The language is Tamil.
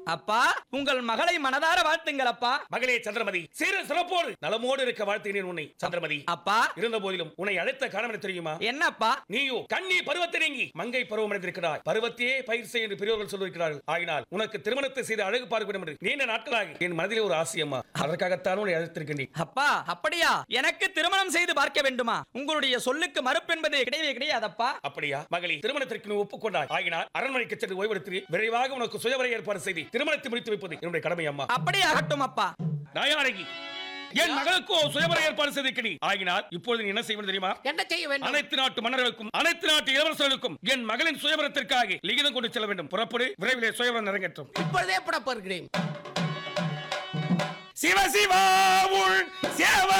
அப்பா உங்கள் மகளை மனதார வாழ்த்துங்கள் அப்பா மகளே சந்திரமதி சிறு சிறப்போடு நலமோடு இருக்க வாழ்த்தினேன் உன்னை சந்திரமதி அப்பா இருந்த போதிலும் உன்னை அழைத்த காரணம் என்ன தெரியுமா என்னப்பா நீயோ கண்ணி பருவத்தை நீங்கி மங்கை பருவம் அடைந்திருக்கிறாய் பருவத்தையே பயிர் செய் என்று பெரியவர்கள் சொல்லியிருக்கிறார்கள் ஆகினால் உனக்கு திருமணத்தை செய்து அழகு பார்க்க வேண்டும் என்று நீண்ட நாட்களாக என் மனதிலே ஒரு ஆசையம்மா அதற்காகத்தான் உன்னை அழைத்திருக்கின்றேன் அப்பா அப்படியா எனக்கு திருமணம் செய்து பார்க்க வேண்டுமா உங்களுடைய சொல்லுக்கு மறுப்பு என்பது கிடையவே கிடையாதப்பா அப்படியா மகளே திருமணத்திற்கு நீ ஒப்புக்கொண்டாய் ஆகினால் அரண்மனைக்கு சென்று ஓய்வெடுத்து விரைவாக உனக்கு சுயவரை ஏற்பாடு செய்து திருமணத்தை முடித்து வைப்பது என்னுடைய கடமை அம்மா அப்படி ஆகட்டும் அப்பா நாயாரகி என் மகளுக்கோ சுயவரை ஏற்பாடு செய்திருக்கிறேன் ஆகினால் இப்பொழுது நீ என்ன செய்வது தெரியுமா என்ன செய்ய வேண்டும் அனைத்து நாட்டு மன்னர்களுக்கும் அனைத்து நாட்டு இளவரசர்களுக்கும் என் மகளின் சுயவரத்திற்காக லிகிதம் கொண்டு செல்ல வேண்டும் புறப்படு விரைவிலே சுயவரம் நிறைவேற்றும் இப்பொழுதே புறப்படுகிறேன் சிவ சிவா உள் சேவ